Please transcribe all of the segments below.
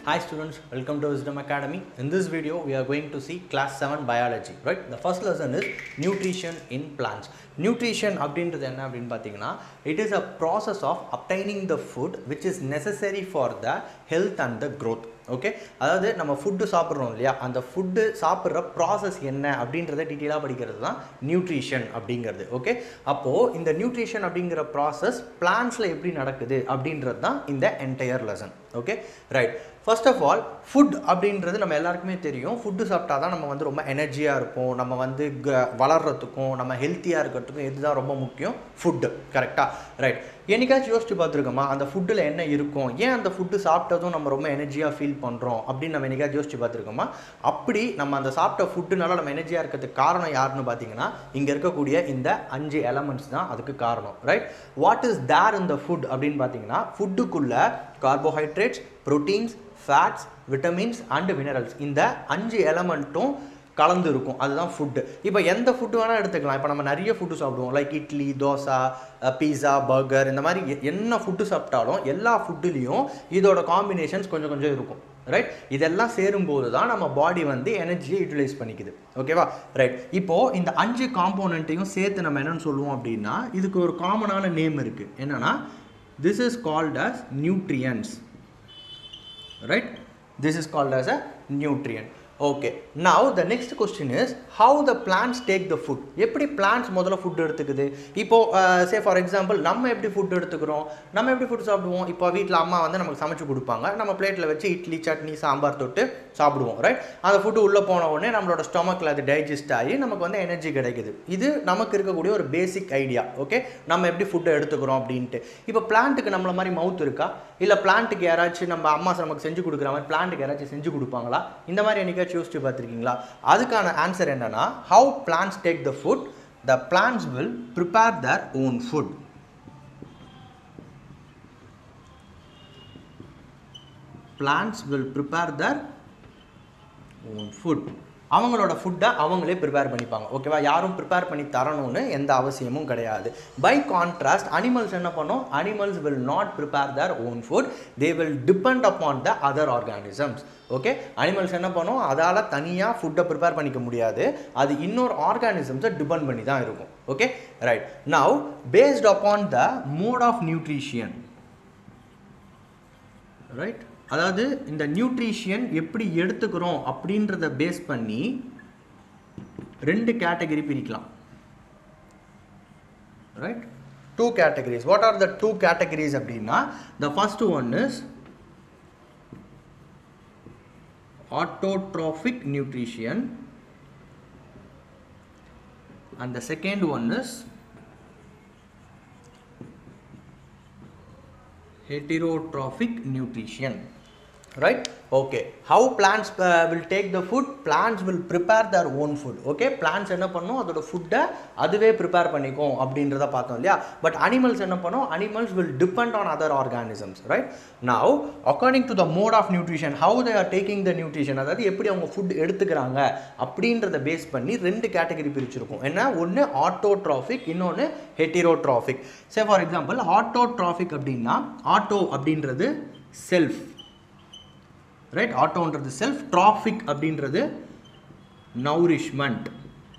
Hi students, welcome to Wisdom Academy. In this video, we are going to see class 7 biology, right? The first lesson is nutrition in plants. Nutrition அப்படின்றது என்ன அப்படின்னு பார்த்தீங்கன்னா it is a process of obtaining the food which is necessary for the health and the growth. Okay அதாவது நம்ம food சாப்பிட்றோம் இல்லையா அந்த food சாப்பிட்ற ப்ராசஸ் என்ன அப்படின்றத டீட்டெயிலாக படிக்கிறது தான் நியூட்ரிஷன் அப்படிங்கிறது ஓகே அப்போது இந்த நியூட்ரிஷன் அப்படிங்கிற ப்ராசஸ் பிளான்ஸில் எப்படி நடக்குது அப்படின்றது தான் இந்த entire lesson okay right first of all food அப்படின்றது நம்ம எல்லாருக்குமே தெரியும் ஃபுட்டு சாப்பிட்டா தான் நம்ம வந்து ரொம்ப எனர்ஜியாக இருப்போம் நம்ம வந்து க- வளர்றதுக்கும் நம்ம ஹெல்த்தியாக இருக்கிறதுக்கும் இதுதான் ரொம்ப முக்கியம் ஃபுட்டு கரெக்டாக ரைட் என்னைக்காச்சும் யோசிச்சு பார்த்துருக்கோமா அந்த ஃபுட்டில் என்ன இருக்கும் ஏன் அந்த ஃபுட்டு சாப்பிட்டதும் நம்ம ரொம்ப எனர்ஜியாக ஃபீல் பண்ணுறோம் அப்படின்னு நம்ம என்னைக்காச்சும் யோசிச்சு பார்த்துருக்கோமா அப்படி நம்ம அந்த சாப்பிட்ட ஃபுட்டுனால நம்ம எனர்ஜியாக இருக்கிறதுக்கு காரணம் யாருன்னு பார்த்தீங்கன்னா இங்கே இருக்கக்கூடிய இந்த அஞ்சு எலமெண்ட்ஸ் தான் அதுக்கு காரணம் right what is there in the food அப்படின்னு பார்த்தீங்கன்னா ஃபுட்டுக்குள்ள carbohydrates proteins fats vitamins and minerals இந்த அஞ்சு எலமெண்ட்டும் கலந்து இருக்கும் அதுதான் ஃபுட்டு இப்போ எந்த ஃபுட்டு வேணால் எடுத்துக்கலாம் இப்போ நம்ம நிறைய ஃபுட்டு சாப்பிடுவோம் like idli dosa pizza burger இந்த மாதிரி எ- என்ன ஃபுட்டு சாப்பிட்டாலும் எல்லா ஃபுட்டுலேயும் இதோட காம்பினேஷன்ஸ் கொஞ்சம் கொஞ்சம் இருக்கும் ரைட் இதெல்லாம் சேரும்போது தான் நம்ம பாடி வந்து எனர்ஜியை யூட்டிலைஸ் பண்ணிக்குது ஓகேவா ரைட் இப்போது இந்த அஞ்சு காம்போனண்ட்டையும் சேர்த்து நம்ம என்னன்னு சொல்லுவோம் அப்படின்னா இதுக்கு ஒரு காமனான நேம் இருக்குது என்னன்னா this is called as nutrients right this is called as a nutrient okay now the next question is how the plants take the food எப்படி plants முதல்ல ஃபுட் எடுத்துக்குது இப்போ சே ஃபார் எக்ஸாம்பிள் நம்ம எப்படி ஃபுட் எடுத்துக்கிறோம் நம்ம எப்படி ஃபுட் சாப்பிடுவோம் இப்போ வீட்டில் அம்மா வந்து நமக்கு சமைச்சு கொடுப்பாங்க நம்ம பிளேட்டில் வச்சு இட்லி சட்னி சாம்பார் தொட்டு சாப்பிடுவோம் ரைட் அந்த ஃபுட்டு உள்ளே போன உடனே நம்மளோட ஸ்டொமக்கில் அது டைஜஸ்ட் ஆகி நமக்கு வந்து எனர்ஜி கிடைக்குது இது நமக்கு இருக்கக்கூடிய ஒரு பேசிக் ஐடியா ஓகே நம்ம எப்படி ஃபுட்டை எடுத்துக்கிறோம் அப்படின்ட்டு இப்போ பிளான்ட்டுக்கு நம்மள மாதிரி மவுத் இருக்கா இல்லை பிளான்ட்டுக்கு யாராச்சும் நம்ம அம்மா நமக்கு செஞ்சு கொடுக்குற மாதிரி பிளான்ட்டுக்கு யாராச்சும் செஞ்சு கொடுப்பாங்களா இந்த மாதிரி என்னைக்காச்சும் யோசிச்சு பார்த்துருக்கீங்களா அதுக்கான ஆன்சர் என்னன்னா how plants take the food the plants will prepare their own food plants will prepare their own food அவங்களோட ஃபுட்டை அவங்களே ப்ரிப்பேர் பண்ணிப்பாங்க ஓகேவா யாரும் ப்ரிப்பேர் பண்ணி தரணும்னு எந்த அவசியமும் கிடையாது பை கான்ட்ராஸ்ட் அனிமல்ஸ் என்ன பண்ணும் animals will not prepare their own food they will depend upon the other organisms okay animals என்ன பண்ணும் அதால் தனியாக ஃபுட்டை ப்ரிப்பேர் பண்ணிக்க முடியாது அது இன்னொரு ஆர்கானிசம்ஸை டிபெண்ட் பண்ணி தான் இருக்கும் okay right now based upon the mode of nutrition right அதாவது இந்த நியூட்ரிஷியன் எப்படி எடுத்துக்கிறோம் அப்படின்றத பேஸ் பண்ணி ரெண்டு கேட்டகரி பிரிக்கலாம் right two categories what are the two categories அப்படின்னா the first one is autotrophic nutrition and the second one is heterotrophic nutrition right okay how plants uh, will take the food plants will prepare their own food okay plants என்ன பண்ணும் அதோட ஃபுட்டை அதுவே prepare பண்ணிக்கும் அப்படின்றத பார்த்தோம் இல்லையா but animals என்ன பண்ணும் animals will depend on other organisms right now according to the mode of nutrition how they are taking the nutrition அதாவது எப்படி அவங்க ஃபுட் எடுத்துக்கிறாங்க அப்படின்றத பேஸ் பண்ணி ரெண்டு கேட்டகரி பிரிச்சிருக்கும் என்ன ஒன்று ஆட்டோட்ராஃபிக் இன்னொன்று heterotrophic say for example autotrophic அப்படின்னா ஆட்டோ அப்படின்றது செல்ஃப் ரைட் ஆட்டோன்றது செல்ஃப் ட்ராஃபிக் அப்படின்றது nourishment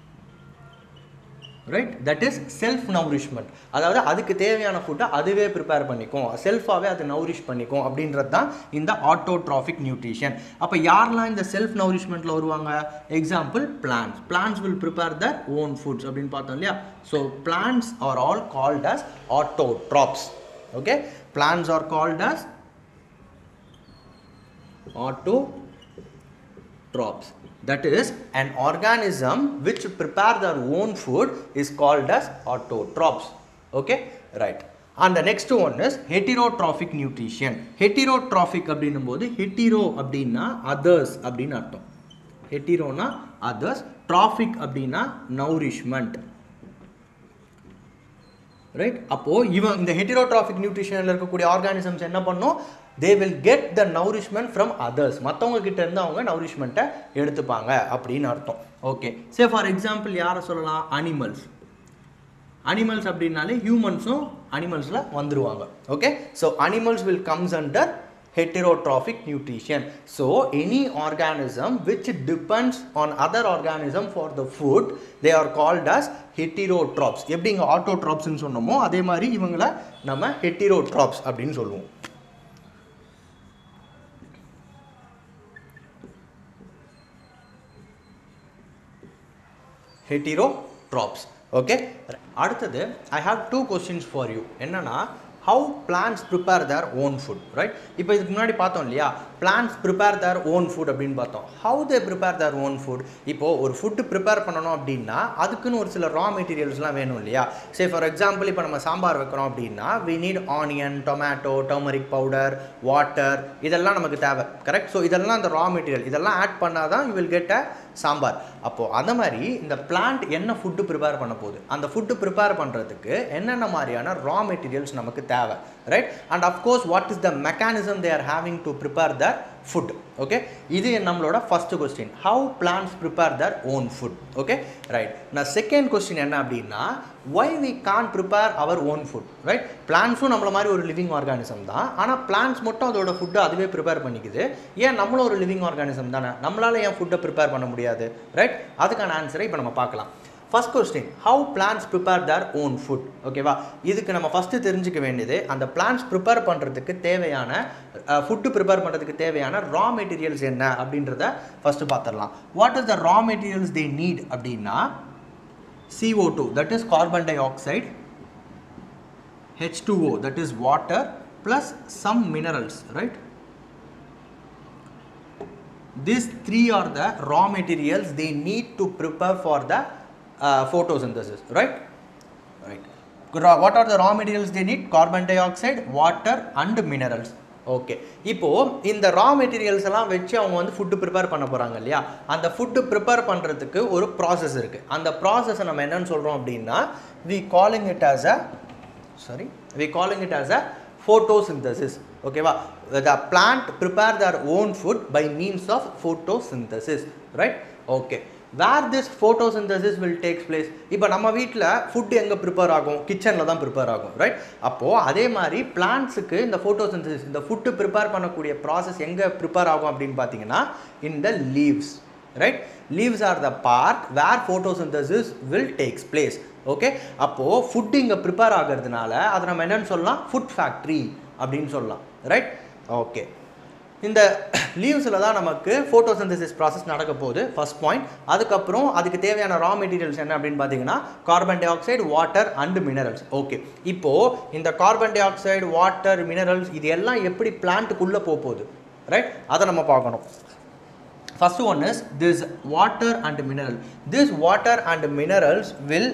right that is self nourishment அதாவது அதுக்கு தேவையான ஃபுட்டை அதுவே ப்ரிப்பேர் பண்ணிக்கும் செல்ஃபாகவே அது நௌரிஷ் பண்ணிக்கும் அப்படின்றது தான் இந்த ஆட்டோட்ராஃபிக் நியூட்ரிஷன் அப்போ யாரெல்லாம் இந்த செல்ஃப் நௌரிஷ்மெண்ட்டில் வருவாங்க example plants plants will prepare their own foods அப்படின்னு பார்த்தோம் இல்லையா so plants are all called as autotrophs okay plants are called as autotrophs that is an organism which prepare their own food is called as autotrophs okay right and the next one is heterotrophic nutrition heterotrophic அப்படின்னும் போது hetero அப்படின்னா others அப்படின்னு அர்த்தம் heteroனா others trophic அப்படின்னா nourishment right அப்போ இவன் இந்த ஹெட்டிரோட்ராஃபிக் நியூட்ரிஷனில் இருக்கக்கூடிய ஆர்கானிசம்ஸ் என்ன பண்ணும் they will get the nourishment from others மற்றவங்க கிட்ட இருந்து அவங்க நௌரிஷ்மெண்ட்டை எடுத்துப்பாங்க அப்படின்னு அர்த்தம் ஓகே சே ஃபார் எக்ஸாம்பிள் யாரை சொல்லலாம் அனிமல்ஸ் அனிமல்ஸ் அப்படின்னாலே ஹியூமன்ஸும் அனிமல்ஸில் வந்துருவாங்க okay so animals will comes under heterotrophic nutrition so any organism which depends on other organism for the food they are called as heterotrophs எப்படி இங்கே ஆட்டோட்ராப்ஸ்னு சொன்னோமோ அதே மாதிரி இவங்கள நம்ம heterotrophs அப்படின்னு சொல்லுவோம் heterotrophs ஓகே அடுத்தது I have two questions for you என்னன்னா how plants prepare their own food right இப்போ இதுக்கு முன்னாடி பார்த்தோம் இல்லையா plants prepare their own food அப்படின்னு பார்த்தோம் how they prepare their own food இப்போது ஒரு ஃபுட்டு ப்ரிப்பேர் பண்ணணும் அப்படின்னா அதுக்குன்னு ஒரு சில ரா மெட்டீரியல்ஸ்லாம் வேணும் இல்லையா சே ஃபார் எக்ஸாம்பிள் இப்போ நம்ம சாம்பார் வைக்கிறோம் அப்படின்னா we need onion tomato turmeric powder water இதெல்லாம் நமக்கு தேவை கரெக்ட் ஸோ இதெல்லாம் அந்த ரா மெட்டீரியல் இதெல்லாம் ஆட் பண்ணால் தான் you will get a sambar அப்போது அந்த மாதிரி இந்த பிளான்ட் என்ன ஃபுட்டு ப்ரிப்பேர் பண்ண போகுது அந்த ஃபுட்டு ப்ரிப்பேர் பண்ணுறதுக்கு என்னென்ன மாதிரியான ரா மெட்டீரியல்ஸ் நமக்கு தேவை right and of course what is the mechanism they are having to prepare their food okay இது நம்மளோட first question how plants prepare their own food okay right நான் செகண்ட் கொஸ்டின் என்ன அப்படின்னா why we can't prepare our own food right பிளான்ஸும் நம்மள மாதிரி ஒரு living organism தான் ஆனால் பிளான்ஸ் மட்டும் அதோட ஃபுட்டை அதுவே ப்ரிப்பேர் பண்ணிக்குது ஏன் நம்மளும் ஒரு லிவிங் ஆர்கானிசம் தானே நம்மளால ஏன் ஃபுட்டை ப்ரிப்பேர் பண்ண முடியாது ரைட் அதுக்கான ஆன்சரை இப்போ நம்ம பார்க்கலாம் first question how plants prepare their own food ஓகேவா இதுக்கு நம்ம ஃபஸ்ட்டு தெரிஞ்சுக்க வேண்டியது அந்த பிளான்ஸ் ப்ரிப்பேர் பண்ணுறதுக்கு தேவையான ஃபுட்டு ப்ரிப்பேர் பண்ணுறதுக்கு தேவையான ரா மெட்டீரியல்ஸ் என்ன அப்படின்றத ஃபஸ்ட்டு பார்த்துடலாம் what is the raw materials they need அப்படின்னா CO2 that is carbon dioxide H2O that is water plus some minerals right these three are the raw materials they need to prepare for the uh, photosynthesis right right Ra- what are the raw materials they need carbon dioxide water and minerals okay இப்போது இந்த raw materials எல்லாம் வச்சு அவங்க வந்து food prepare பண்ண போகிறாங்க இல்லையா அந்த ஃபுட்டு ப்ரிப்பேர் பண்ணுறதுக்கு ஒரு ப்ராசஸ் இருக்குது அந்த ப்ராசஸை நம்ம என்னன்னு சொல்கிறோம் அப்படின்னா we calling it as a sorry we calling it as a photosynthesis ஓகேவா the plant prepare their own food by means of photosynthesis right okay where this photosynthesis will takes place இப்போ நம்ம வீட்டில் ஃபுட் எங்கே prepare ஆகும் கிச்சனில் தான் prepare ஆகும் right அப்போது அதே மாதிரி பிளான்ட்ஸுக்கு இந்த ஃபோட்டோசிந்தசிஸ் இந்த ஃபுட்டு ப்ரிப்பேர் பண்ணக்கூடிய ப்ராசஸ் எங்கே ப்ரிப்பேர் ஆகும் அப்படின்னு பார்த்தீங்கன்னா in the leaves right leaves are the part where photosynthesis will takes place okay அப்போது ஃபுட் இங்கே ப்ரிப்பேர் ஆகிறதுனால அதை நம்ம என்னன்னு சொல்லலாம் ஃபுட் ஃபேக்ட்ரி அப்படின்னு சொல்லலாம் ரைட் ஓகே இந்த லீவ்ஸில் தான் நமக்கு ஃபோட்டோசிந்தசிஸ் ப்ராசஸ் நடக்க போகுது ஃபர்ஸ்ட் பாயிண்ட் அதுக்கப்புறம் அதுக்கு தேவையான ரா மெட்டீரியல்ஸ் என்ன அப்படின்னு பார்த்தீங்கன்னா carbon dioxide water and minerals okay இப்போது இந்த carbon dioxide water minerals இது எல்லாம் எப்படி பிளான்ட்டுக்குள்ளே போக போகுது ரைட் அதை நம்ம பார்க்கணும் first one is this water and mineral this water and minerals will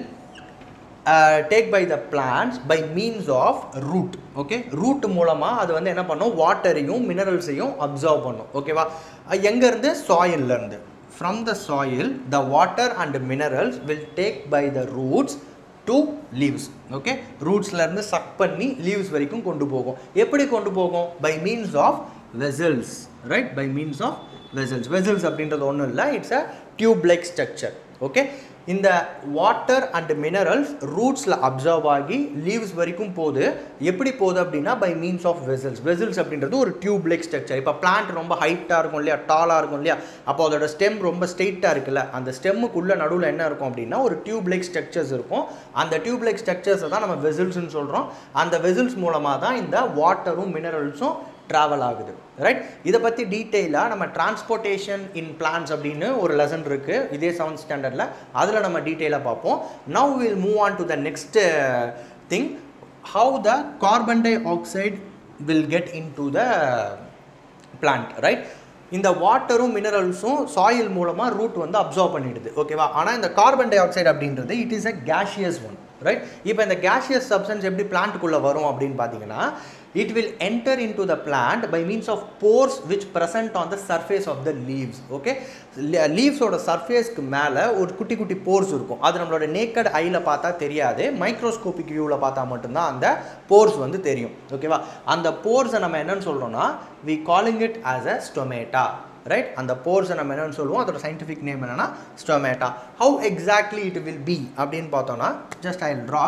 uh, take by the plants by means of root okay root மூலமா அது வந்து என்ன பண்ணும் வாட்டரையும் மினரல்ஸையும் அப்சர்வ் பண்ணும் ஓகேவா எங்கேருந்து சாயில்லேருந்து from the soil the water and minerals will take by the roots to leaves okay ரூட்ஸ்லேருந்து சக் பண்ணி லீவ்ஸ் வரைக்கும் கொண்டு போகும் எப்படி கொண்டு போகும் by means of vessels right by means of vessels vessels அப்படின்றது ஒன்றும் இல்லை it's a tube like structure okay இந்த வாட்டர் அண்ட் மினரல்ஸ் ரூட்ஸில் அப்சர்வ் ஆகி லீவ்ஸ் வரைக்கும் போகுது எப்படி போகுது அப்படின்னா by means of vessels vessels அப்படின்றது ஒரு டியூப் லைக் ஸ்ட்ரக்சர் இப்போ பிளான்ட் ரொம்ப ஹைட்டாக இருக்கும் இல்லையா டாலாக இருக்கும் இல்லையா அப்போ அதோட ஸ்டெம் ரொம்ப ஸ்ட்ரெயிட்டாக இருக்குல்ல அந்த ஸ்டெம்முக்குள்ளே நடுவில் என்ன இருக்கும் அப்படின்னா ஒரு டியூப் லைக் ஸ்ட்ரக்சர்ஸ் இருக்கும் அந்த டியூப் லைக் ஸ்ட்ரக்சர்ஸை தான் நம்ம வெசல்ஸ்னு சொல்கிறோம் அந்த வெசல்ஸ் மூலமாக தான் இந்த வாட்டரும் மினரல்ஸும் ட்ராவல் ஆகுது ரைட் இதை பற்றி டீட்டெயிலாக நம்ம டிரான்ஸ்போர்ட்டேஷன் இன் பிளான்ஸ் அப்படின்னு ஒரு லெசன் இருக்குது இதே செவன்த் ஸ்டாண்டர்டில் அதில் நம்ம டீட்டெயிலாக பார்ப்போம் now will move on to the next thing how the carbon dioxide will get in to the plant right இந்த வாட்டரும் மினரல்ஸும் சாயில் மூலமாக ரூட் வந்து அப்சர்வ் பண்ணிடுது ஓகேவா ஆனால் இந்த கார்பன் டை ஆக்சைடு அப்படின்றது it is a gaseous one right இப்போ இந்த கேஷியஸ் சப்ஸ்டன்ஸ் எப்படி பிளான்ட்டுக்குள்ளே வரும் அப்படின்னு பார்த்தீங்கன்னா it will enter in to the plant by means of pores which present on the surface of the leaves okay லீவ்ஸோட சர்ஃபேஸ்க்கு மேலே ஒரு குட்டி குட்டி போர்ஸ் இருக்கும் அது நம்மளோட நேக்கட் ஐயில் பார்த்தா தெரியாது மைக்ரோஸ்கோபிக் வியூவில் பார்த்தா மட்டும்தான் அந்த போர்ஸ் வந்து தெரியும் ஓகேவா அந்த போர்ஸை நம்ம என்னன்னு சொல்கிறோம்னா we calling it as a stomata right அந்த போர்ஸை நம்ம என்னன்னு சொல்லுவோம் அதோட சயின்டிஃபிக் நேம் என்னன்னா stomata how exactly it will be அப்படின்னு பார்த்தோம்னா just I draw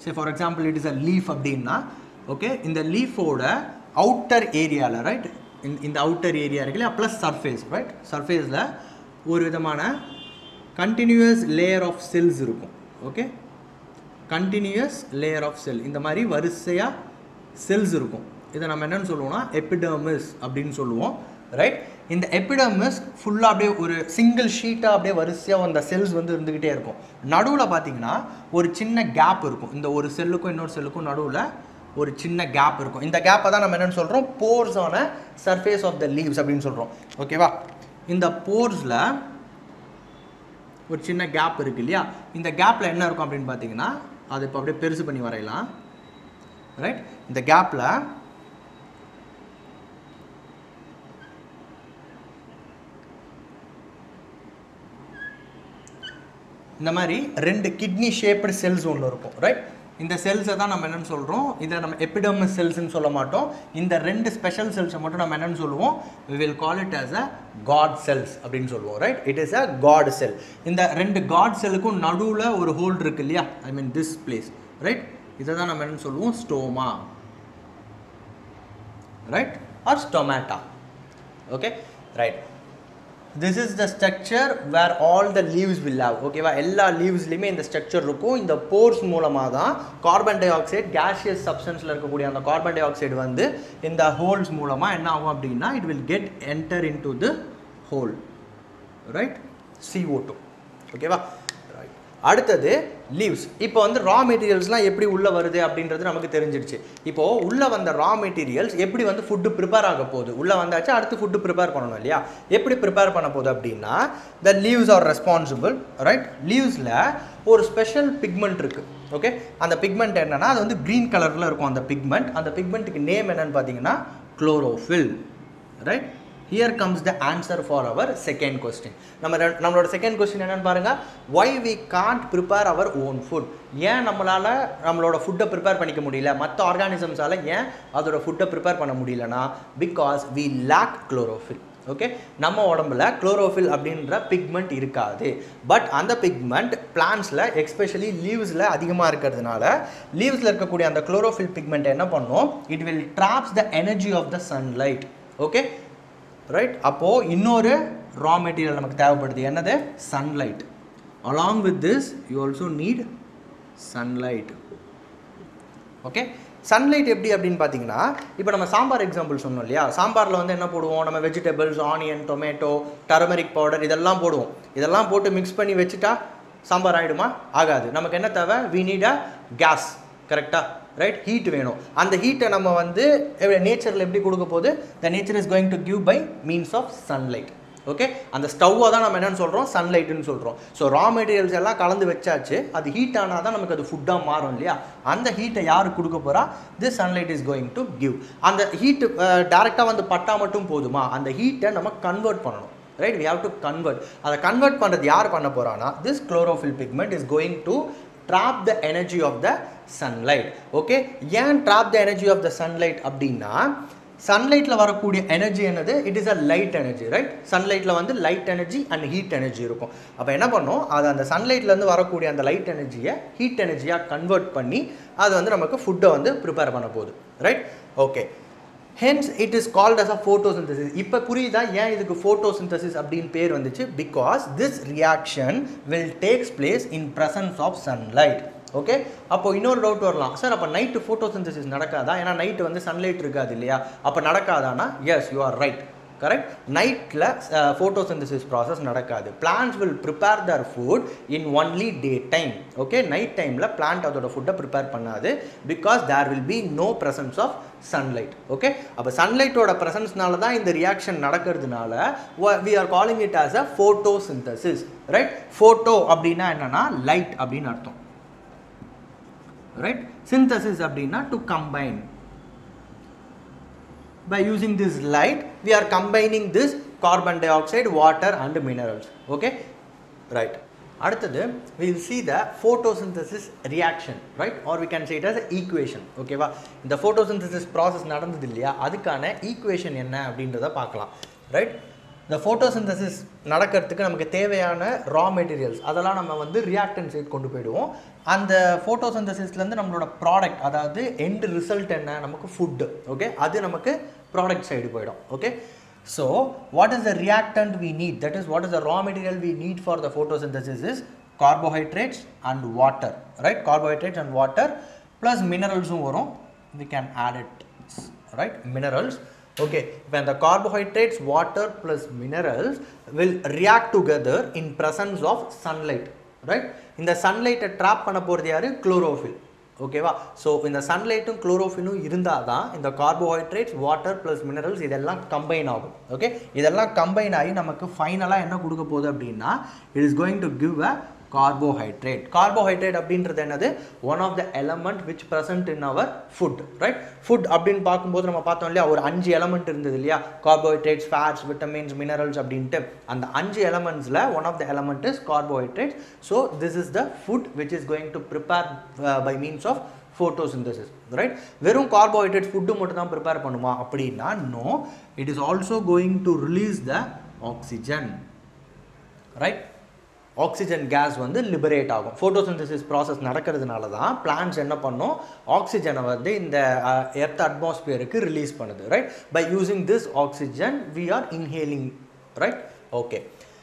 say for example it is a leaf அப்படின்னா ஓகே இந்த லீஃபோட அவுட்டர் ஏரியாவில் ரைட் இந்த அவுட்டர் ஏரியா இருக்கு இல்லையா ப்ளஸ் சர்ஃபேஸ் ரைட் சர்ஃபேஸில் ஒரு விதமான கண்டினியூஸ் லேயர் ஆஃப் செல்ஸ் இருக்கும் okay continuous layer of cell இந்த மாதிரி வரிசையாக செல்ஸ் இருக்கும் இதை நம்ம என்னன்னு சொல்லுவோம்னா எபிடர்மிஸ் அப்படின்னு சொல்லுவோம் ரைட் இந்த எபிடர்மிஸ் ஃபுல்லாக அப்படியே ஒரு சிங்கிள் ஷீட்டாக அப்படியே வரிசையாக அந்த செல்ஸ் வந்து இருந்துக்கிட்டே இருக்கும் நடுவில் பார்த்தீங்கன்னா ஒரு சின்ன கேப் இருக்கும் இந்த ஒரு செல்லுக்கும் இன்னொரு செல்லுக்கும் நடுவில் ஒரு சின்ன கேப் இருக்கும் இந்த கேப்பை தான் நம்ம என்னென்னு சொல்கிறோம் போர்ஸ் ஆன சர்ஃபேஸ் ஆஃப் த லீவ்ஸ் அப்படின்னு சொல்கிறோம் ஓகேவா இந்த போர்ஸில் ஒரு சின்ன கேப் இருக்கு இல்லையா இந்த கேப்பில் என்ன இருக்கும் அப்படின்னு பார்த்தீங்கன்னா அதை இப்போ அப்படியே பெருசு பண்ணி வரையலாம் ரைட் இந்த கேப்பில் இந்த மாதிரி ரெண்டு கிட்னி ஷேப்டு செல்ஸ் ஒன்று இருக்கும் ரைட் இந்த செல்ஸை தான் நம்ம என்னன்னு சொல்கிறோம் இதை நம்ம எபிடர்மஸ் செல்ஸ்னு சொல்ல மாட்டோம் இந்த ரெண்டு ஸ்பெஷல் செல்ஸை மட்டும் நம்ம என்னன்னு சொல்லுவோம் we will call it as a god cells அப்படின்னு சொல்லுவோம் right it is a god cell இந்த ரெண்டு god செல்லுக்கும் நடுவில் ஒரு ஹோல் இருக்கு இல்லையா I mean this place right இதை தான் நம்ம என்னன்னு சொல்லுவோம் stoma right or stomata okay right this is the structure where all the leaves will have ஓகேவா எல்லா லீவ்ஸ்லையுமே இந்த ஸ்ட்ரக்சர் இருக்கும் இந்த போர்ஸ் மூலமாக தான் கார்பன் டை ஆக்சைடு கேஷியஸ் சப்ஸ்டன்ஸில் இருக்கக்கூடிய அந்த கார்பன் டை ஆக்சைடு வந்து இந்த ஹோல்ஸ் மூலமாக என்ன ஆகும் அப்படின்னா it will get enter in to the hole right CO2 too ஓகேவா ரைட் அடுத்தது லீவ்ஸ் இப்போ வந்து ரா மெட்டீரியல்ஸ்லாம் எப்படி உள்ளே வருது அப்படின்றது நமக்கு தெரிஞ்சிடுச்சு இப்போது உள்ளே வந்த ரா மெட்டீரியல்ஸ் எப்படி வந்து ஃபுட்டு ப்ரிப்பேர் ஆக போகுது உள்ளே வந்தாச்சு அடுத்து ஃபுட்டு ப்ரிப்பேர் பண்ணணும் இல்லையா எப்படி ப்ரிப்பேர் பண்ண போகுது அப்படின்னா the leaves are responsible right லீவ்ஸில் ஒரு ஸ்பெஷல் பிக்மெண்ட் இருக்குது ஓகே அந்த பிக்மெண்ட் என்னன்னா அது வந்து க்ரீன் கலரில் இருக்கும் அந்த பிக்மெண்ட் அந்த பிக்மெண்ட்டுக்கு நேம் என்னன்னு பார்த்தீங்கன்னா chlorophyll right here comes the answer for our second question நம்ம ரெ- நம்மளோட செகண்ட் கொஸ்டின் என்னன்னு பாருங்க why we can't prepare our own food ஏன் நம்மளால் நம்மளோட ஃபுட்டை ப்ரிப்பேர் பண்ணிக்க முடியல மற்ற ஆர்கானிசம்ஸால் ஏன் அதோட ஃபுட்டை ப்ரிப்பேர் பண்ண முடியலனா because we lack chlorophyll okay நம்ம உடம்புல குளோரோஃபில் அப்படின்ற பிக்மெண்ட் இருக்காது பட் அந்த பிக்மெண்ட் பிளான்ஸில் எக்ஸ்பெஷலி லீவ்ஸில் அதிகமாக இருக்கிறதுனால லீவ்ஸில் இருக்கக்கூடிய அந்த குளோரோஃபில் பிக்மெண்ட் என்ன பண்ணும் it will traps the energy of the sunlight okay right அப்போது இன்னொரு ரா மெட்டீரியல் நமக்கு தேவைப்படுது என்னது sunlight along with this you also need sunlight okay sunlight எப்படி அப்படின்னு பார்த்தீங்கன்னா இப்போ நம்ம சாம்பார் எக்ஸாம்பிள் சொன்னோம் இல்லையா சாம்பாரில் வந்து என்ன போடுவோம் நம்ம vegetables onion tomato turmeric powder இதெல்லாம் போடுவோம் இதெல்லாம் போட்டு மிக்ஸ் பண்ணி வச்சுட்டா சாம்பார் ஆகிடுமா ஆகாது நமக்கு என்ன தேவை வி நீட் அ கேஸ் கரெக்டாக ரைட் ஹீட் வேணும் அந்த ஹீட்டை நம்ம வந்து நேச்சரில் எப்படி கொடுக்க போகுது the nature is going to give by means of sunlight okay அந்த ஸ்டவ்வை தான் நம்ம என்னன்னு சொல்கிறோம் சன்லைட்டுன்னு சொல்கிறோம் ஸோ ரா மெட்டீரியல்ஸ் எல்லாம் கலந்து வச்சாச்சு அது ஹீட் ஆனால் தான் நமக்கு அது ஃபுட்டாக மாறும் இல்லையா அந்த ஹீட்டை யார் கொடுக்க போகிறா this sunlight is going to give அந்த ஹீட்டு டேரெக்டாக வந்து பட்டா மட்டும் போதுமா அந்த ஹீட்டை நம்ம கன்வெர்ட் பண்ணணும் right we have to convert அதை கன்வெர்ட் பண்ணுறது யார் பண்ண போகிறான்னா this chlorophyll pigment is going to trap the energy of the sunlight okay ஏன் trap the energy of the sunlight அப்படின்னா சன்லைட்டில் வரக்கூடிய எனர்ஜி என்னது it is a light energy right சன்லைட்டில் வந்து light energy and heat energy இருக்கும் அப்போ என்ன பண்ணும் அது அந்த சன்லைட்லேருந்து வரக்கூடிய அந்த லைட் எனர்ஜியை ஹீட் எனர்ஜியாக கன்வெர்ட் பண்ணி அது வந்து நமக்கு ஃபுட்டை வந்து ப்ரிப்பேர் பண்ண போகுது right okay hence it is called as a photosynthesis இப்போ புரியுதா ஏன் இதுக்கு ஃபோட்டோசிந்தசிஸ் அப்படின்னு பேர் வந்துச்சு because this reaction will takes place in presence of sunlight okay அப்போ இன்னொரு டவுட் வரலாம் சார் அப்போ நைட்டு ஃபோட்டோசிந்தசிஸ் நடக்காதா ஏன்னா நைட்டு வந்து சன்லைட் இருக்காது இல்லையா அப்போ நடக்காதானா yes you are right correct நைட்டில் ஃபோட்டோசிந்தசிஸ் ப்ராசஸ் நடக்காது plants will prepare their food in only day time okay night டைமில் பிளான்ட் அதோட ஃபுட்டை ப்ரிப்பேர் பண்ணாது because there will be no presence of sunlight okay அப்போ சன்லைட்டோட ப்ரெசன்ஸ்னால தான் இந்த ரியாக்ஷன் நடக்கிறதுனால we are calling it as a photosynthesis right photo அப்படின்னா என்னன்னா லைட் அப்படின்னு அர்த்தம் ரைட் சிந்தசிஸ் அப்படின்னா to combine by using this light we are combining this carbon dioxide water and minerals okay right அடுத்தது we will see the photosynthesis reaction right or we can say it as a equation ஓகேவா இந்த photosynthesis process நடந்தது இல்லையா அதுக்கான equation என்ன அப்படின்றத பார்க்கலாம் right இந்த ஃபோட்டோசிந்தசிஸ் நடக்கிறதுக்கு நமக்கு தேவையான ரா மெட்டீரியல்ஸ் அதெல்லாம் நம்ம வந்து ரியாக்டன் சைட் கொண்டு போயிடுவோம் அந்த ஃபோட்டோசிந்தசிஸ்லேருந்து நம்மளோட ப்ராடக்ட் அதாவது எண்ட் ரிசல்ட் என்ன நமக்கு ஃபுட்டு ஓகே அது நமக்கு ப்ராடக்ட் சைடு போயிடும் okay so what is the reactant we need that is what is the raw material we need for the photosynthesis is carbohydrates and water right carbohydrates and water plus மினரல்ஸும் வரும் we can add it right minerals okay when the carbohydrates water plus minerals will react together in presence of sunlight right இந்த சன்லைட்டை drop பண்ண போகிறது யாரு chlorophyll ஓகேவா so இந்த சன்லைட்டும் குளோரோஃபிலும் இருந்தால் தான் இந்த கார்போஹைட்ரேட்ஸ் வாட்டர் ப்ளஸ் மினரல்ஸ் இதெல்லாம் கம்பைன் ஆகும் ஓகே இதெல்லாம் கம்பைன் ஆகி நமக்கு ஃபைனலாக என்ன கொடுக்க போகுது அப்படின்னா it is going to give a carbohydrate carbohydrate அப்படின்றது என்னது one of the element which present in our food right food அப்படின்னு பார்க்கும்போது நம்ம பார்த்தோம் இல்லையா ஒரு அஞ்சு எலமெண்ட் இருந்தது இல்லையா கார்போஹைட்ரேட்ஸ் ஃபேட்ஸ் விட்டமின்ஸ் மினரல்ஸ் அப்படின்ட்டு அந்த அஞ்சு எலமெண்ட்ஸில் one of the element is carbohydrates so this is the food which is going to prepare by means of photosynthesis right வெறும் கார்போஹைட்ரேட் ஃபுட்டு மட்டும் தான் ப்ரிப்பேர் பண்ணுமா அப்படின்னா no it is also going to release the oxygen right oxygen gas வந்து liberate ஆகும் photosynthesis process நடக்கிறதுனால தான் plants என்ன பண்ணும் ஆக்சிஜனை வந்து இந்த எர்த் அட்மாஸ்பியருக்கு ரிலீஸ் பண்ணுது right by using this oxygen we R inhaling right okay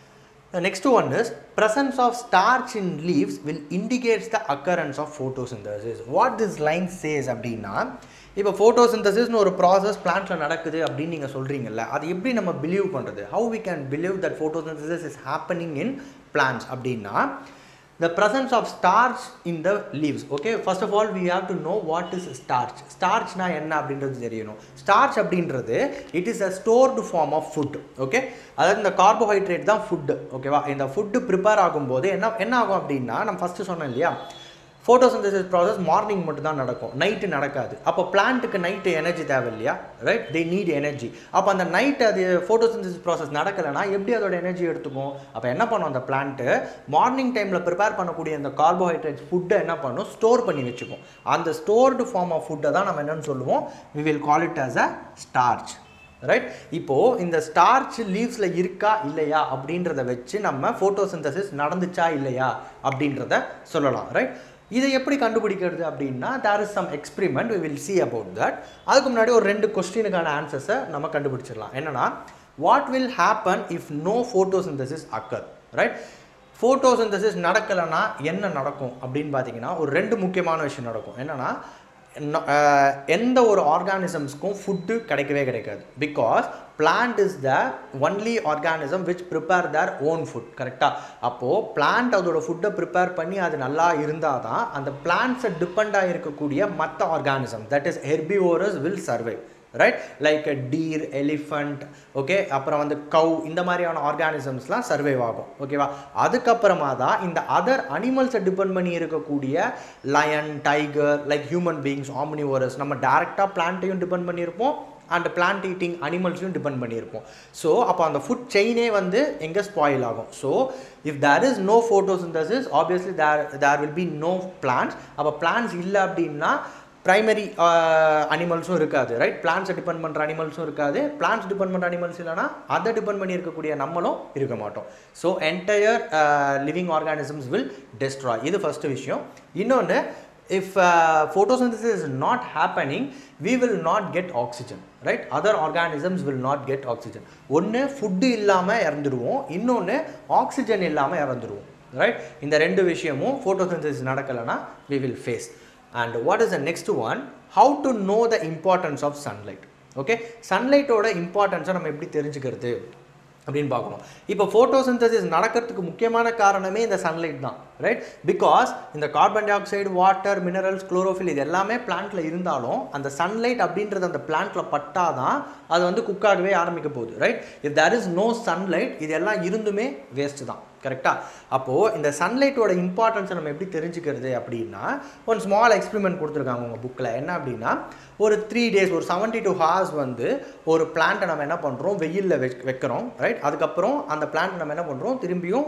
The next one is presence of starch in leaves will indicates the occurrence of photosynthesis. What this line says அப்படின்னா இப்போ ஃபோட்டோசிந்தசிஸ்னு ஒரு process பிளான்ட்டில் நடக்குது அப்படின்னு நீங்கள் சொல்கிறீங்கல்ல அது எப்படி நம்ம பிலீவ் பண்ணுறது how we can believe that photosynthesis is happening in plants அப்படின்னா the presence of starch in the leaves okay first of all we have to know what is starch starchனா என்ன அப்படின்றது தெரியணும் starch அப்படின்றது it is a stored form of food okay அதாவது இந்த carbohydrate தான் food ஓகேவா இந்த ஃபுட்டு ப்ரிப்பேர் ஆகும்போது என்ன என்ன ஆகும் அப்படின்னா நம்ம ஃபஸ்ட்டு சொன்னோம் இல்லையா ஃபோட்டோசிந்தசிஸ் ப்ராசஸ் மார்னிங் மட்டும் தான் நடக்கும் நைட்டு நடக்காது அப்போ பிளான்ட்டுக்கு நைட்டு எனர்ஜி தேவை இல்லையா ரைட் தே நீட் எனர்ஜி அப்போ அந்த நைட் அது ஃபோட்டோசிந்தசிஸ் ப்ராசஸ் நடக்கலைன்னா எப்படி அதோட எனர்ஜி எடுத்துக்கும் அப்போ என்ன பண்ணும் அந்த பிளான்ட்டு மார்னிங் டைமில் ப்ரிப்பேர் பண்ணக்கூடிய அந்த கார்போஹைட்ரேட் ஃபுட்டை என்ன பண்ணும் ஸ்டோர் பண்ணி வச்சுக்கும் அந்த ஸ்டோர்டு ஃபார்ம் ஆஃப் ஃபுட்டை தான் நம்ம என்னன்னு சொல்லுவோம் we will call it as a starch right இப்போது இந்த ஸ்டார்ச் லீவ்ஸில் இருக்கா இல்லையா அப்படின்றத வச்சு நம்ம ஃபோட்டோசிந்தசிஸ் நடந்துச்சா இல்லையா அப்படின்றத சொல்லலாம் ரைட் இதை எப்படி கண்டுபிடிக்கிறது அப்படின்னா there is some experiment we will see about that அதுக்கு முன்னாடி ஒரு ரெண்டு கொஸ்டினுக்கான ஆன்சர்ஸை நம்ம கண்டுபிடிச்சிடலாம் என்னன்னா what will happen if no photosynthesis occur right photosynthesis நடக்கலைன்னா என்ன நடக்கும் அப்படின்னு பார்த்தீங்கன்னா ஒரு ரெண்டு முக்கியமான விஷயம் நடக்கும் என்னன்னா ந- அஹ் எந்த ஒரு ஆர்கானிசம்ஸ்க்கும் ஃபுட்டு கிடைக்கவே கிடைக்காது because plant is the only organism which prepare their own food கரெக்டாக அப்போது பிளான்ட் அதோட ஃபுட்டை ப்ரிப்பேர் பண்ணி அது நல்லா இருந்தால் தான் அந்த பிளான்ட்ஸை டிபெண்ட் இருக்கக்கூடிய மற்ற organism that is herbivorous will survive right like deer elephant okay அப்புறம் வந்து கவ் இந்த மாதிரியான ஆர்கானிசம்ஸ்லாம் சர்வைவ் ஆகும் ஓகேவா அதுக்கப்புறமா தான் இந்த அதர் அனிமல்ஸை டிபெண்ட் பண்ணி இருக்கக்கூடிய lion tiger like human beings omnivorous நம்ம டேரெக்டாக பிளான்ட்டையும் டிபெண்ட் பண்ணியிருப்போம் அண்ட் பிளான்ட் ஈட்டிங் அனிமல்ஸையும் டிபெண்ட் பண்ணியிருப்போம் ஸோ அப்போ அந்த ஃபுட் செயினே வந்து எங்கே ஸ்பாயில் ஆகும் so if there is no photosynthesis obviously there there will be no plants அப்போ பிளான்ஸ் இல்லை அப்படின்னா ப்ரைமரி அனிமல்ஸும் இருக்காது ரைட் பிளான்ஸை டிபெண்ட் பண்ணுற அனிமல்ஸும் இருக்காது பிளான்ஸ் டிபெண்ட் பண்ணுற அனிமல்ஸ் இல்லைனா அதை டிபெண்ட் பண்ணி இருக்கக்கூடிய நம்மளும் இருக்க மாட்டோம் so entire living organisms will destroy இது ஃபஸ்ட்டு விஷயம் இன்னொன்று if uh, photosynthesis is not happening we will not get oxygen right other organisms will not get oxygen ஒன்று ஃபுட்டு இல்லாமல் இறந்துடுவோம் இன்னொன்று ஆக்சிஜன் இல்லாமல் இறந்துடுவோம் ரைட் இந்த ரெண்டு விஷயமும் photosynthesis நடக்கலைன்னா we will face and what is the next one how to know the importance of sunlight okay சன்லைட்டோட இம்பார்ட்டன்ஸை நம்ம எப்படி தெரிஞ்சுக்கிறது அப்படின்னு பார்க்கணும் இப்போ ஃபோட்டோசிந்தசிஸ் நடக்கிறதுக்கு முக்கியமான காரணமே இந்த சன்லைட் தான் ரைட் பிகாஸ் இந்த carbon dioxide water minerals chlorophyll இது எல்லாமே பிளான்ட்ல இருந்தாலும் அந்த சன்லைட் அப்படின்றது அந்த பிளான்ட்ல பட்டாதான் அது வந்து குக்காகவே ஆரம்பிக்க போகுது right if there is no sunlight இது எல்லாம் இருந்துமே வேஸ்ட் தான் கரெக்டாக அப்போது இந்த சன்லைட்டோட இம்பார்ட்டன்ஸை நம்ம எப்படி தெரிஞ்சுக்கிறது அப்படின்னா ஒரு ஸ்மால் எக்ஸ்பெரிமெண்ட் கொடுத்துருக்காங்க உங்கள் புக்கில் என்ன அப்படின்னா ஒரு த்ரீ டேஸ் ஒரு செவன்ட்டி டூ ஹார்ஸ் வந்து ஒரு பிளான்ட்டை நம்ம என்ன பண்ணுறோம் வெயிலில் வெக் வைக்கிறோம் ரைட் அதுக்கப்புறம் அந்த பிளான்ட் நம்ம என்ன பண்ணுறோம் திரும்பியும்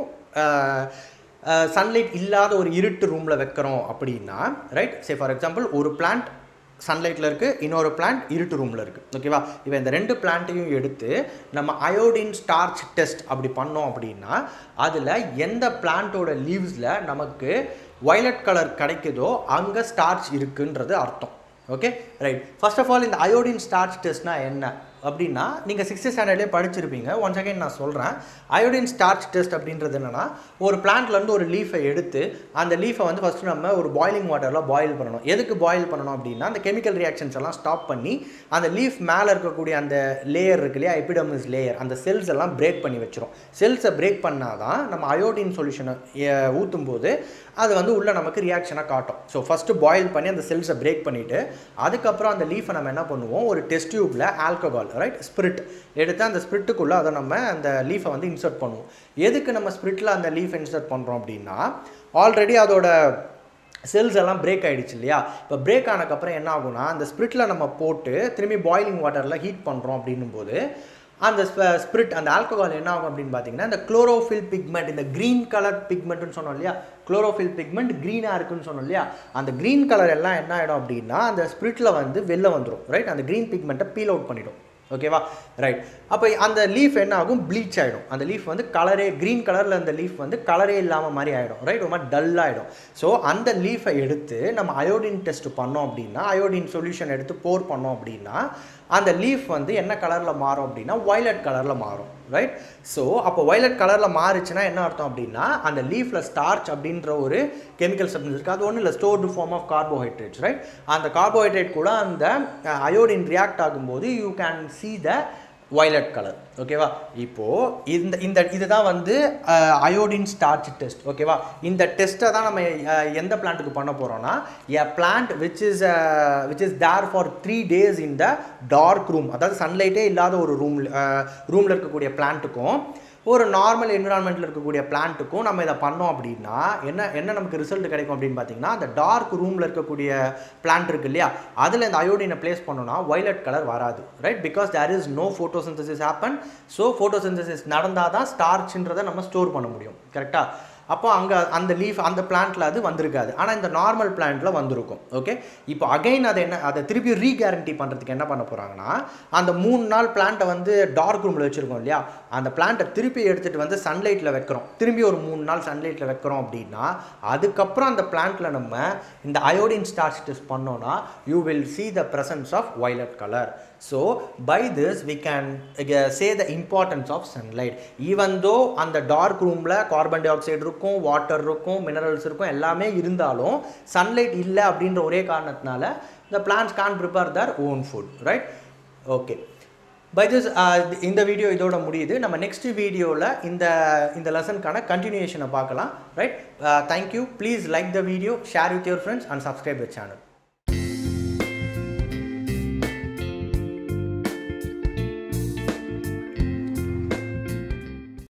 சன்லைட் இல்லாத ஒரு இருட்டு ரூமில் வைக்கிறோம் அப்படின்னா ரைட் சே ஃபார் எக்ஸாம்பிள் ஒரு பிளான்ட் சன்லைட்டில் இருக்குது இன்னொரு பிளான்ட் இருட்டு ரூமில் இருக்குது ஓகேவா இப்போ இந்த ரெண்டு பிளான்ட்டையும் எடுத்து நம்ம அயோடின் ஸ்டார்ச் டெஸ்ட் அப்படி பண்ணோம் அப்படின்னா அதில் எந்த பிளான்ட்டோட லீவ்ஸில் நமக்கு வயலட் கலர் கிடைக்குதோ அங்கே ஸ்டார்ச் இருக்குன்றது அர்த்தம் okay right first of all இந்த அயோடின் ஸ்டார்ச் டெஸ்ட்னா என்ன அப்படின்னா நீங்கள் சிக்ஸ்த் ஸ்டாண்டர்ட்லேயே படிச்சிருப்பீங்க ஒன் செகண்ட் நான் சொல்கிறேன் அயோடின் ஸ்டார்ச் டெஸ்ட் அப்படின்றது என்னென்னா ஒரு பிளான்ட்லேருந்து ஒரு லீஃபை எடுத்து அந்த லீஃபை வந்து ஃபஸ்ட்டு நம்ம ஒரு பாயிலிங் வாட்டரில் பாயில் பண்ணணும் எதுக்கு பாயில் பண்ணணும் அப்படின்னா அந்த கெமிக்கல் ரியாக்ஷன்ஸ் எல்லாம் ஸ்டாப் பண்ணி அந்த லீஃப் மேலே இருக்கக்கூடிய அந்த லேயர் இருக்கு இல்லையா எபிடமிஸ் லேயர் அந்த செல்ஸ் எல்லாம் பிரேக் பண்ணி வச்சிரும் செல்ஸை பிரேக் பண்ணால் தான் நம்ம அயோடின் சொல்யூஷனை ஊற்றும் போது அது வந்து உள்ளே நமக்கு ரியாக்ஷனாக காட்டும் ஸோ ஃபஸ்ட்டு பாயில் பண்ணி அந்த செல்ஸை பிரேக் பண்ணிவிட்டு அதுக்கப்புறம் அந்த லீஃபை நம்ம என்ன பண்ணுவோம் ஒரு டெஸ்ட் டியூப்பில் ஆல்கஹால் ரைட் ஸ்பிரிட் எடுத்து அந்த ஸ்பிரிட்டுக்குள்ளே அதை நம்ம அந்த லீஃபை வந்து இன்சர்ட் பண்ணுவோம் எதுக்கு நம்ம ஸ்பிரிட்டில் அந்த லீஃபை இன்சர்ட் பண்ணுறோம் அப்படின்னா ஆல்ரெடி அதோட செல்ஸ் எல்லாம் பிரேக் ஆகிடுச்சு இல்லையா இப்போ பிரேக் ஆனதுக்கப்புறம் என்ன ஆகும்னா அந்த ஸ்பிரிட்டில் நம்ம போட்டு திரும்பி பாயிலிங் வாட்டரில் ஹீட் பண்ணுறோம் அப்படின்னும் போது அந்த ஸ்பிரிட் அந்த ஆல்கஹால் என்ன ஆகும் அப்படின்னு பார்த்தீங்கன்னா இந்த குளோரோஃபில் பிக்மெண்ட் இந்த க்ரீன் கலர் பிக்மெண்ட்னு சொன்னோம் இல்லையா குளோரோஃபில் பிக்மெண்ட் க்ரீனாக இருக்குன்னு சொன்னோம் இல்லையா அந்த க்ரீன் கலர் எல்லாம் என்ன ஆகிடும் அப்படின்னா அந்த ஸ்பிரிட்டில் வந்து வெளில வந்துடும் ரைட் அந்த க்ரீன் பிக்மெண்ட்டை பீல் அவுட் பண்ணிடும் ஓகேவா ரைட் அப்போ அந்த லீஃப் என்ன ஆகும் ப்ளீச் ஆகிடும் அந்த லீஃப் வந்து கலரே க்ரீன் கலரில் அந்த லீஃப் வந்து கலரே இல்லாமல் மாதிரி ஆகிடும் ரைட் ரொம்ப டல்லாகிடும் ஸோ அந்த லீஃபை எடுத்து நம்ம அயோடின் டெஸ்ட் பண்ணோம் அப்படின்னா அயோடின் சொல்யூஷன் எடுத்து போர் பண்ணோம் அப்படின்னா அந்த லீஃப் வந்து என்ன கலரில் மாறும் அப்படின்னா வயலட் கலரில் மாறும் ரைட் ஸோ அப்போ வயலட் கலரில் மாறுச்சுன்னா என்ன அர்த்தம் அப்படின்னா அந்த லீஃபில் ஸ்டார்ச் அப்படின்ற ஒரு கெமிக்கல் சப்ஸ்டன்ஸ் இருக்குது அது ஒன்றும் இல்லை stored form of carbohydrates right அந்த கார்போஹைட்ரேட் கூட அந்த அயோடின் ரியாக்ட் ஆகும்போது you can see the violet colour ஓகேவா இப்போது இந்த இந்த இதுதான் வந்து அயோடின் ஸ்டார்ச் டெஸ்ட் ஓகேவா இந்த டெஸ்ட்டை தான் நம்ம அஹ், எந்த பிளான்ட்டுக்கு பண்ண போகிறோம்னா a plant which is which is there for three days in the dark room அதாவது சன்லைட்டே இல்லாத ஒரு ரூம் ரூமில் இருக்கக்கூடிய பிளான்ட்டுக்கும் ஒரு நார்மல் என்விரான்மெண்ட்டில் இருக்கக்கூடிய பிளான்ட்டுக்கும் நம்ம இதை பண்ணோம் அப்படின்னா என்ன என்ன நமக்கு ரிசல்ட் கிடைக்கும் அப்படின்னு பார்த்தீங்கன்னா அந்த டார்க் ரூமில் இருக்கக்கூடிய பிளான்ட் இருக்கு இல்லையா அதில் இந்த அயோடினை பிளேஸ் பண்ணோம்னா வயலட் கலர் வராது right because there is no photosynthesis happen so photosynthesis நடந்தால் தான் ஸ்டார்ச்ன்றதை நம்ம ஸ்டோர் பண்ண முடியும் கரெக்டாக அப்போ அங்கே அந்த லீஃப் அந்த பிளான்ட்டில் அது வந்திருக்காது ஆனால் இந்த நார்மல் பிளான்ட்டில் வந்திருக்கும் ஓகே இப்போ அகைன் அதை என்ன அதை திருப்பி ரீகேரண்டி பண்ணுறதுக்கு என்ன பண்ண போகிறாங்கன்னா அந்த மூணு நாள் பிளான்ட்டை வந்து டார்க் ரூமில் வச்சுருக்கோம் இல்லையா அந்த பிளான்ட்டை திருப்பி எடுத்துகிட்டு வந்து சன்லைட்டில் வைக்கிறோம் திரும்பி ஒரு மூணு நாள் சன்லைட்டில் வைக்கிறோம் அப்படின்னா அதுக்கப்புறம் அந்த பிளான்ட்டில் நம்ம இந்த அயோடின் ஸ்டார்ச் டெஸ்ட் பண்ணோன்னா you will see the presence of violet color so by this we can uh, say the importance of sunlight even though அந்த டார்க் ரூமில் கார்பன் டை ஆக்சைடு இருக்கும் வாட்டர் இருக்கும் மினரல்ஸ் இருக்கும் எல்லாமே இருந்தாலும் சன்லைட் இல்லை அப்படின்ற ஒரே காரணத்தினால the plants can't prepare their own food right okay bye this இந்த வீடியோ இதோட முடியுது நம்ம நெக்ஸ்ட் வீடியோவில் இந்த இந்த லெசனுக்கான கண்டினியூஷனை பார்க்கலாம் right thank you please like the video share with your friends and subscribe the channel